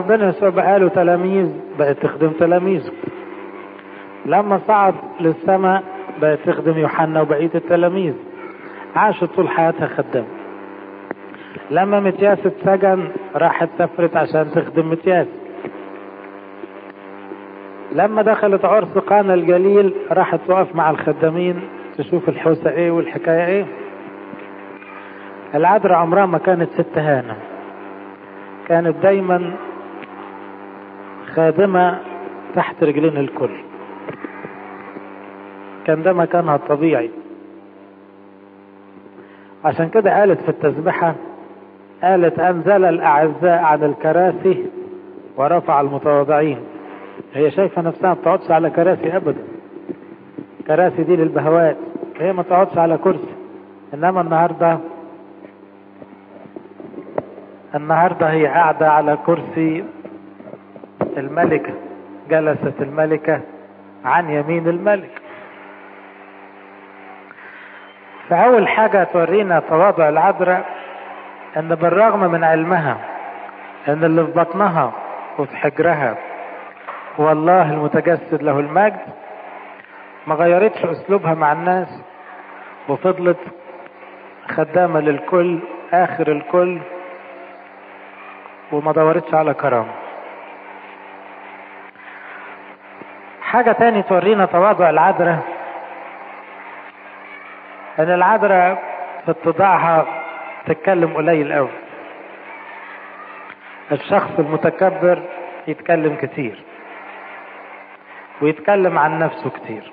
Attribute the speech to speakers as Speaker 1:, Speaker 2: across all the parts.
Speaker 1: ربنا يسوع بقى له تلاميذ بقت تخدم تلاميذه لما صعد للسماء بقت تخدم يوحنا وبقية التلاميذ عاشت طول حياتها خدام لما متياس اتسجن راحت سافرت عشان تخدم متياس لما دخلت عرس قانا الجليل راحت تقف مع الخدامين تشوف الحوسة ايه والحكاية ايه العذراء عمرها ما كانت ست هانة كانت دايما خادمة تحت رجلين الكل كان ده مكانها الطبيعي عشان كده قالت في التسبحة قالت أنزل الأعزاء عن الكراسي ورفع المتواضعين هي شايفة نفسها ما بتقعدش على كراسي أبدا كراسي دي للبهوات هي ما تقعدش على كرسي إنما النهاردة النهاردة هي قاعدة على كرسي الملكة جلست الملكة عن يمين الملك فأول حاجة تورينا تواضع العذراء أن بالرغم من علمها أن اللي في بطنها وفي حجرها هو الله المتجسد له المجد ما غيرتش أسلوبها مع الناس وفضلت خدامة للكل آخر الكل وما دورتش على كرامة حاجة تاني تورينا تواضع العذراء ان العذراء في اتضاعها تتكلم قليل قوي الشخص المتكبر يتكلم كتير ويتكلم عن نفسه كتير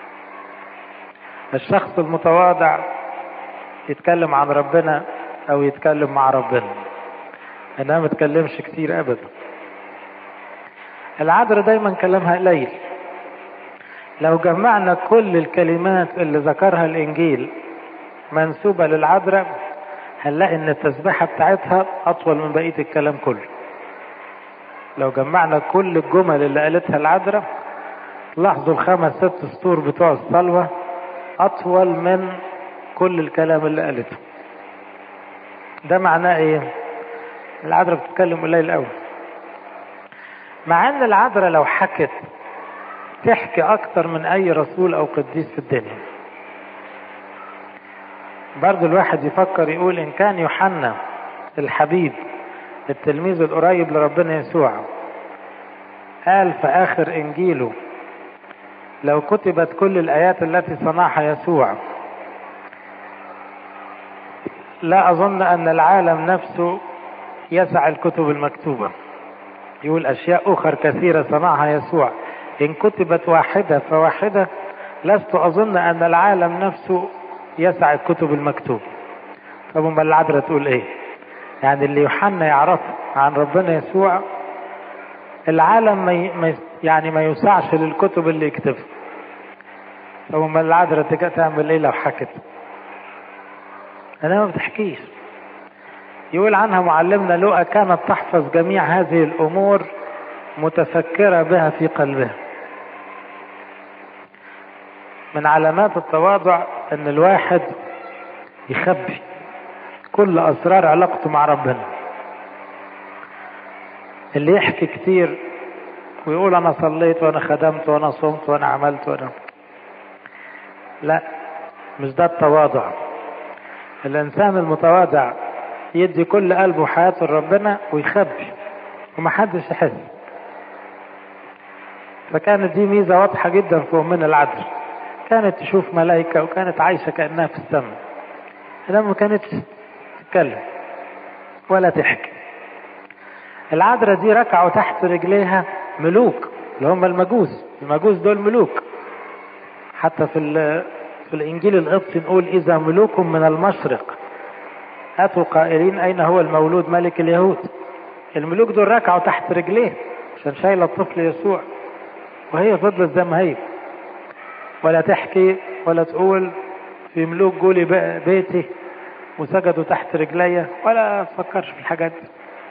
Speaker 1: الشخص المتواضع يتكلم عن ربنا او يتكلم مع ربنا انها ما تكلمش كتير ابدا العذراء دايما كلامها قليل لو جمعنا كل الكلمات اللي ذكرها الانجيل منسوبة للعذراء هنلاقي ان التسبيحة بتاعتها اطول من بقية الكلام كله لو جمعنا كل الجمل اللي قالتها العذراء لاحظوا الخمس ست سطور بتوع الصلوة اطول من كل الكلام اللي قالته ده معناه ايه العذراء بتتكلم قليل قوي مع ان العذراء لو حكت تحكي اكتر من اي رسول او قديس في الدنيا برضو الواحد يفكر يقول ان كان يوحنا الحبيب التلميذ القريب لربنا يسوع قال في اخر انجيله لو كتبت كل الايات التي صنعها يسوع لا اظن ان العالم نفسه يسع الكتب المكتوبه يقول اشياء اخر كثيره صنعها يسوع إن كتبت واحدة فواحدة لست أظن أن العالم نفسه يسع الكتب المكتوبة طب أمال العذراء تقول إيه؟ يعني اللي يوحنا يعرفه عن ربنا يسوع العالم ما يعني ما يسعش للكتب اللي يكتبها طب أمال العذراء تعمل إيه لو حكت؟ أنا ما بتحكيش يقول عنها معلمنا لؤى كانت تحفظ جميع هذه الأمور متفكرة بها في قلبها من علامات التواضع ان الواحد يخبي كل اسرار علاقته مع ربنا اللي يحكي كتير ويقول انا صليت وانا خدمت وانا صمت وانا عملت وانا لا مش ده التواضع الانسان المتواضع يدي كل قلبه وحياته لربنا ويخبي ومحدش يحس فكانت دي ميزة واضحة جدا في أمنا العذراء كانت تشوف ملائكة وكانت عايشة كأنها في السماء إنما ما كانتش تتكلم ولا تحكي العذراء دي ركعوا تحت رجليها ملوك اللي هم المجوس المجوس دول ملوك حتى في في الإنجيل القبطي نقول إذا ملوك من المشرق أتوا قائلين أين هو المولود ملك اليهود الملوك دول ركعوا تحت رجليه عشان شايلة الطفل يسوع وهي فضلت زي ما هي ولا تحكي ولا تقول في ملوك جولي بيتي وسجدوا تحت رجليا ولا تفكرش في الحاجات دي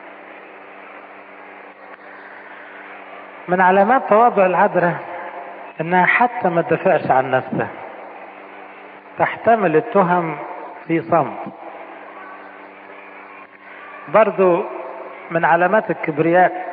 Speaker 1: من علامات تواضع العذراء انها حتى ما تدافعش عن نفسها تحتمل التهم في صمت برضو من علامات الكبرياء